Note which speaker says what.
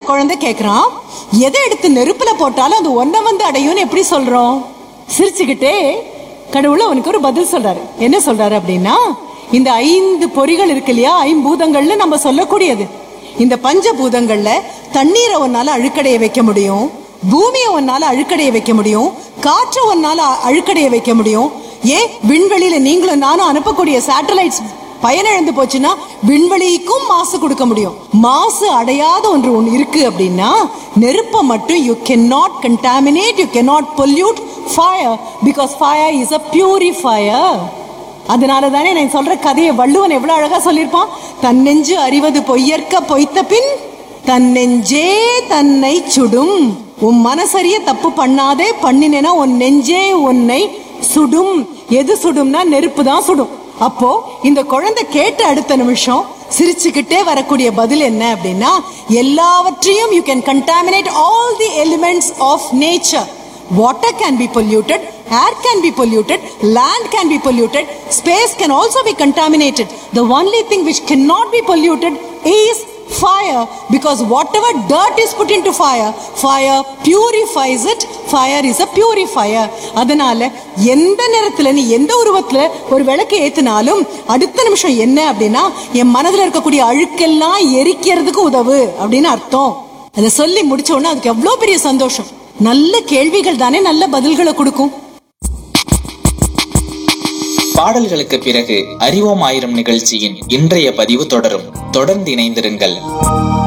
Speaker 1: குழந்தை கேக்குறான் எதை எடுத்து நெருப்புல போட்டாலும் அது ஒன்ன வந்து அடையும்னு எப்படி சொல்றோம் சிரிச்சுக்கிட்டே கடவுள் அவனுக்கு ஒரு பதில் சொல்றாரு என்ன சொல்றாரு அப்படின்னா இந்த ஐந்து பொறிகள் இருக்கு இல்லையா ஐம்பூதங்கள்னு நம்ம சொல்லக்கூடியது இந்த பஞ்சபூதங்கள்ல தண்ணீரை ஒன்னால அழுக்கடைய வைக்க முடியும் பூமியை ஒன்னால அழுக்கடைய வைக்க முடியும் காற்றை ஒன்னால அ- அழுக்கடைய வைக்க முடியும் ஏன் விண்வெளியில நீங்களும் நானும் அனுப்பக்கூடிய சேட்டலைட்ஸ் பயனிழந்து போச்சுன்னா விண்வெளிக்கும் மாசு கொடுக்க முடியும் மாசு அடையாத ஒன்று ஒன்று இருக்கு அப்படின்னா நெருப்பை மட்டும் you can not contaminate you can not pollute fire because fire is a purifier அதனால தானே நான் சொல்ற கதையை வள்ளுவன் எவ்வளவு அழகா சொல்லியிருப்பான் தன்னெஞ்சு அறிவது பொய்யற்க பொய்த்த பின் தன்னெஞ்சே தன்னை சுடும் உன் மனசறிய தப்பு பண்ணாதே பண்ணினேனா உன் நெஞ்சே உன்னை சுடும் எது சுடும்னா நெருப்பு தான் சுடும் அப்போ இந்த குழந்தை கேட்ட அடுத்த நிமிஷம் சிரிச்சுக்கிட்டே வரக்கூடிய பதில் என்ன அப்படின்னா எல்லாவற்றையும் you can contaminate all the elements of nature Water can be polluted, air can be polluted, land can be polluted, space can also be contaminated. The only thing which cannot be polluted is fire because whatever dirt is put into fire, fire purifies it. Fire is a purifier. அதனால எந்த நேரத்துல நீ எந்த உருவத்துல ஒரு விளக்கு ஏத்தினாலும் அடுத்த நிமிஷம் என்ன அப்படின்னா என் மனதுல இருக்கக்கூடிய அழுக்கெல்லாம் எரிக்கிறதுக்கு உதவு அப்படின்னு அர்த்தம் அதை சொல்லி முடிச்ச உடனே அதுக்கு எவ்வளவு பெரிய சந்தோஷம் நல்ல கேள்விகள் தானே நல்ல பதில்களை கொடுக்கும்
Speaker 2: பாடல்களுக்கு பிறகு அறிவோம் ஆயிரம் நிகழ்ச்சியின் இன்றைய பதிவு தொடரும் தொடர்ந்து இணைந்திருங்கள்